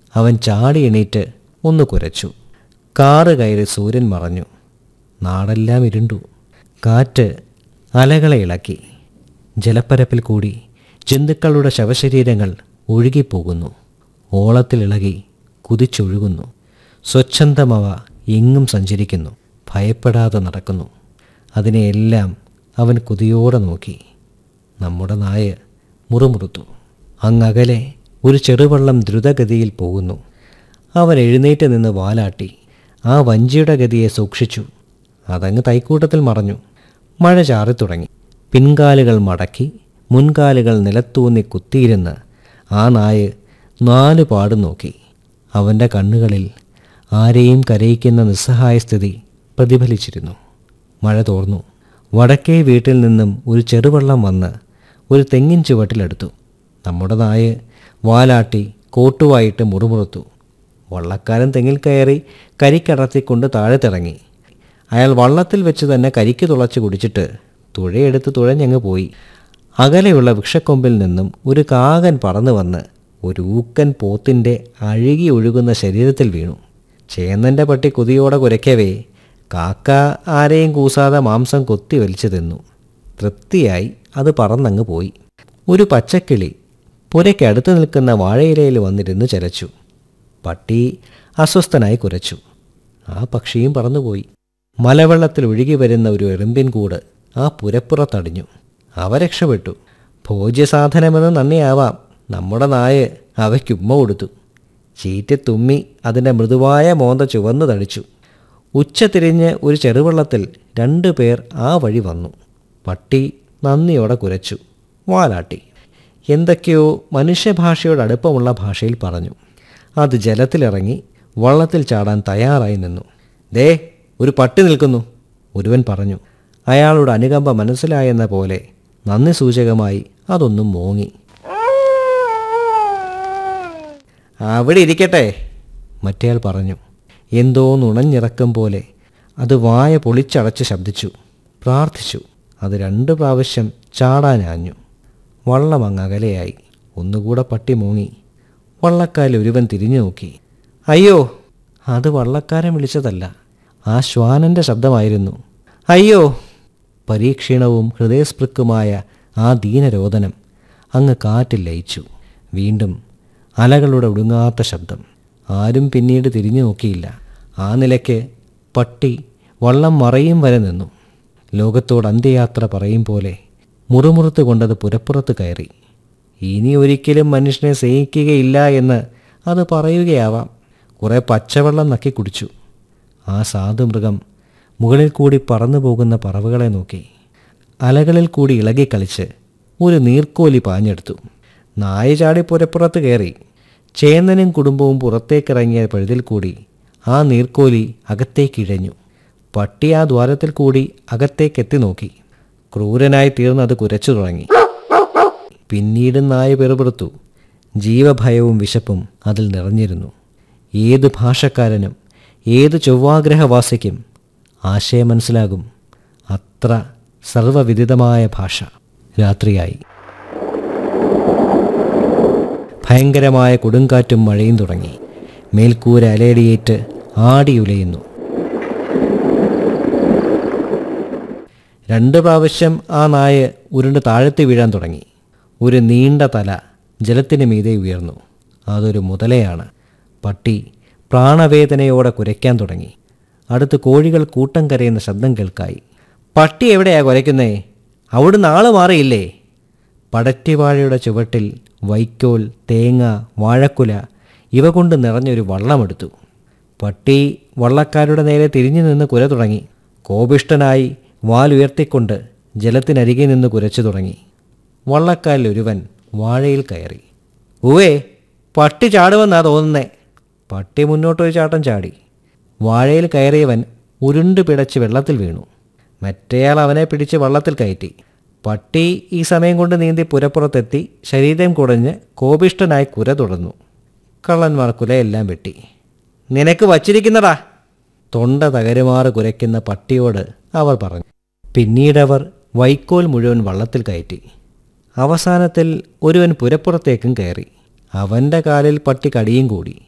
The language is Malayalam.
അവൻ ചാടി എണീറ്റ് ഒന്ന് കുരച്ചു കാറ് കയറി സൂര്യൻ മറഞ്ഞു നാടെല്ലാം ഇരുണ്ടു കാറ്റ് അലകളെ ഇളക്കി ജലപ്പരപ്പിൽ കൂടി ജന്തുക്കളുടെ ശവശരീരങ്ങൾ ഒഴുകിപ്പോകുന്നു ഓളത്തിലിളകി കുതിച്ചൊഴുകുന്നു സ്വച്ഛന്തമവ എങ്ങും സഞ്ചരിക്കുന്നു ഭയപ്പെടാതെ നടക്കുന്നു അതിനെയെല്ലാം അവൻ കുതിയോടെ നോക്കി നമ്മുടെ നായ മുറുമുറുത്തു അങ്ങകലെ ഒരു ചെറുവള്ളം ദ്രുതഗതിയിൽ പോകുന്നു അവൻ എഴുന്നേറ്റ് നിന്ന് വാലാട്ടി ആ വഞ്ചിയുടെ ഗതിയെ സൂക്ഷിച്ചു അതങ്ങ് തൈക്കൂട്ടത്തിൽ മറഞ്ഞു മഴ ചാറിത്തുടങ്ങി പിൻകാലുകൾ മടക്കി മുൻകാലുകൾ നിലത്തൂന്നി കുത്തിയിരുന്ന് ആ നായ നാലു പാടും നോക്കി അവൻ്റെ കണ്ണുകളിൽ ആരെയും കരയിക്കുന്ന നിസ്സഹായ സ്ഥിതി പ്രതിഫലിച്ചിരുന്നു മഴ തോർന്നു വടക്കേ വീട്ടിൽ നിന്നും ഒരു ചെറുവെള്ളം വന്ന് ഒരു തെങ്ങിൻ ചുവട്ടിലെടുത്തു നമ്മുടെ നായ വാലാട്ടി കോട്ടുവായിട്ട് മുറുമുറുത്തു വള്ളക്കാരൻ തെങ്ങിൽ കയറി കരിക്കടത്തിക്കൊണ്ട് താഴെ തിറങ്ങി അയാൾ വള്ളത്തിൽ വെച്ച് തന്നെ കരിക്ക് തുളച്ച് കുടിച്ചിട്ട് തുഴയെടുത്ത് തുഴഞ്ഞങ്ങ് പോയി അകലെയുള്ള വൃക്ഷക്കൊമ്പിൽ നിന്നും ഒരു കാകൻ പറന്നു വന്ന് ഒരു ഊക്കൻ പോത്തിൻ്റെ അഴുകി ഒഴുകുന്ന ശരീരത്തിൽ വീണു ചേന്നൻ്റെ പട്ടി കുതിയോടെ കുരയ്ക്കവേ കാക്ക ആരെയും കൂസാതെ മാംസം കൊത്തി വലിച്ചു തിന്നു തൃപ്തിയായി അത് പറന്നങ്ങ് പോയി ഒരു പച്ചക്കിളി പുരയ്ക്കടുത്ത് നിൽക്കുന്ന വാഴയിലയിൽ വന്നിരുന്ന് ചരച്ചു പട്ടി അസ്വസ്ഥനായി കുരച്ചു ആ പക്ഷിയും പറന്നുപോയി മലവെള്ളത്തിൽ ഒഴുകി വരുന്ന ഒരു എറുമ്പിൻ കൂട് ആ പുരപ്പുറത്തടിഞ്ഞു അവ രക്ഷപ്പെട്ടു ഭോജ്യസാധനമെന്ന് നന്ദിയാവാം നമ്മുടെ നായ അവയ്ക്കുമ്മ കൊടുത്തു ചീറ്റി തുമ്മി അതിൻ്റെ മൃദുവായ മോന്ത ചുവന്നു തടിച്ചു ഉച്ച തിരിഞ്ഞ് ഒരു ചെറുവെള്ളത്തിൽ രണ്ടു പേർ ആ വഴി വന്നു പട്ടി നന്ദിയോടെ കുരച്ചു വാലാട്ടി എന്തൊക്കെയോ മനുഷ്യഭാഷയോട് അടുപ്പമുള്ള ഭാഷയിൽ പറഞ്ഞു അത് ജലത്തിലിറങ്ങി വള്ളത്തിൽ ചാടാൻ തയ്യാറായി നിന്നു ദേ ഒരു പട്ടി നിൽക്കുന്നു ഒരുവൻ പറഞ്ഞു അയാളുടെ അനുകമ്പ മനസ്സിലായെന്ന പോലെ നന്ദി സൂചകമായി അതൊന്നും മോങ്ങി അവിടെ ഇരിക്കട്ടെ മറ്റേയാൾ പറഞ്ഞു എന്തോ നുണഞ്ഞിറക്കം പോലെ അത് വായ പൊളിച്ചടച്ച് ശബ്ദിച്ചു പ്രാർത്ഥിച്ചു അത് രണ്ട് പ്രാവശ്യം ചാടാനാഞ്ഞു വള്ളം അങ്ങ് അകലെയായി ഒന്നുകൂടെ പട്ടി മൂങ്ങി വള്ളക്കാരിൽ ഒരുവൻ തിരിഞ്ഞു നോക്കി അയ്യോ അത് വള്ളക്കാരൻ വിളിച്ചതല്ല ആ ശ്വാനൻ്റെ ശബ്ദമായിരുന്നു അയ്യോ പരീക്ഷീണവും ഹൃദയസ്പൃക്കുമായ ആ ദീനരോദനം അങ്ങ് കാറ്റിൽ ലയിച്ചു വീണ്ടും അലകളുടെ ഒടുങ്ങാത്ത ശബ്ദം ആരും പിന്നീട് തിരിഞ്ഞു നോക്കിയില്ല ആ നിലയ്ക്ക് പട്ടി വള്ളം മറയും വരെ നിന്നു ലോകത്തോട് അന്ത്യയാത്ര പറയും പോലെ മുറുമുറുത്ത് കൊണ്ടത് പുരപ്പുറത്ത് കയറി ഇനി ഒരിക്കലും മനുഷ്യനെ സ്നേഹിക്കുകയില്ല എന്ന് അത് പറയുകയാവാം കുറേ പച്ചവെള്ളം നക്കി കുടിച്ചു ആ സാധുമൃഗം മുകളിൽ കൂടി പറന്നു പോകുന്ന പറവുകളെ നോക്കി അലകളിൽ കൂടി ഇളകിക്കളിച്ച് ഒരു നീർക്കോലി പാഞ്ഞെടുത്തു നായ ചാടി പുരപ്പുറത്ത് കയറി ചേന്നനും കുടുംബവും പുറത്തേക്കിറങ്ങിയ പഴുതിൽ കൂടി ആ നീർക്കോലി അകത്തേക്കിഴഞ്ഞു പട്ടി ആ ദ്വാരത്തിൽ കൂടി അകത്തേക്കെത്തി നോക്കി ക്രൂരനായി തീർന്നത് കുരച്ചു തുടങ്ങി പിന്നീട് നായ പെറുപെറുത്തു ജീവഭയവും വിശപ്പും അതിൽ നിറഞ്ഞിരുന്നു ഏത് ഭാഷക്കാരനും ഏത് ചൊവ്വാഗ്രഹവാസിക്കും ആശയം മനസ്സിലാകും അത്ര സർവവിദിതമായ ഭാഷ രാത്രിയായി ഭയങ്കരമായ കൊടുങ്കാറ്റും മഴയും തുടങ്ങി മേൽക്കൂര അലയടിയേറ്റ് ആടിയുലയുന്നു രണ്ട് പ്രാവശ്യം ആ നായ ഉരുണ്ട് താഴത്ത് വീഴാൻ തുടങ്ങി ഒരു നീണ്ട തല ജലത്തിന് മീതെ ഉയർന്നു അതൊരു മുതലയാണ് പട്ടി പ്രാണവേദനയോടെ കുരയ്ക്കാൻ തുടങ്ങി അടുത്ത് കോഴികൾ കൂട്ടം കരയുന്ന ശബ്ദം കേൾക്കായി പട്ടി എവിടെയാ കുരയ്ക്കുന്നേ അവിടുന്ന് ആള് മാറിയില്ലേ പടറ്റിവാഴയുടെ ചുവട്ടിൽ വൈക്കോൽ തേങ്ങ വാഴക്കുല ഇവ കൊണ്ട് നിറഞ്ഞൊരു വള്ളമെടുത്തു പട്ടി വള്ളക്കാരുടെ നേരെ തിരിഞ്ഞു നിന്ന് കുര തുടങ്ങി കോപിഷ്ടനായി വാലുയർത്തിക്കൊണ്ട് ജലത്തിനരികെ നിന്ന് കുരച്ചു തുടങ്ങി വള്ളക്കാരിൽ ഒരുവൻ വാഴയിൽ കയറി ഉവേ പട്ടി ചാടുമെന്നാ തോന്നുന്നേ പട്ടി മുന്നോട്ടൊരു ചാട്ടം ചാടി വാഴയിൽ കയറിയവൻ ഉരുണ്ടു പിടച്ച് വെള്ളത്തിൽ വീണു മറ്റേയാൾ അവനെ പിടിച്ച് വള്ളത്തിൽ കയറ്റി പട്ടി ഈ സമയം കൊണ്ട് നീന്തി പുരപ്പുറത്തെത്തി ശരീരം കുടഞ്ഞ് കോപിഷ്ടനായി കുര തുടർന്നു കള്ളന്മാർ കുലയെല്ലാം വെട്ടി നിനക്ക് വച്ചിരിക്കുന്നടാ തൊണ്ട തകരുമാറ് കുരയ്ക്കുന്ന പട്ടിയോട് അവർ പറഞ്ഞു പിന്നീടവർ വൈക്കോൽ മുഴുവൻ വള്ളത്തിൽ കയറ്റി അവസാനത്തിൽ ഒരുവൻ പുരപ്പുറത്തേക്കും കയറി അവൻ്റെ കാലിൽ പട്ടി കടിയും കൂടി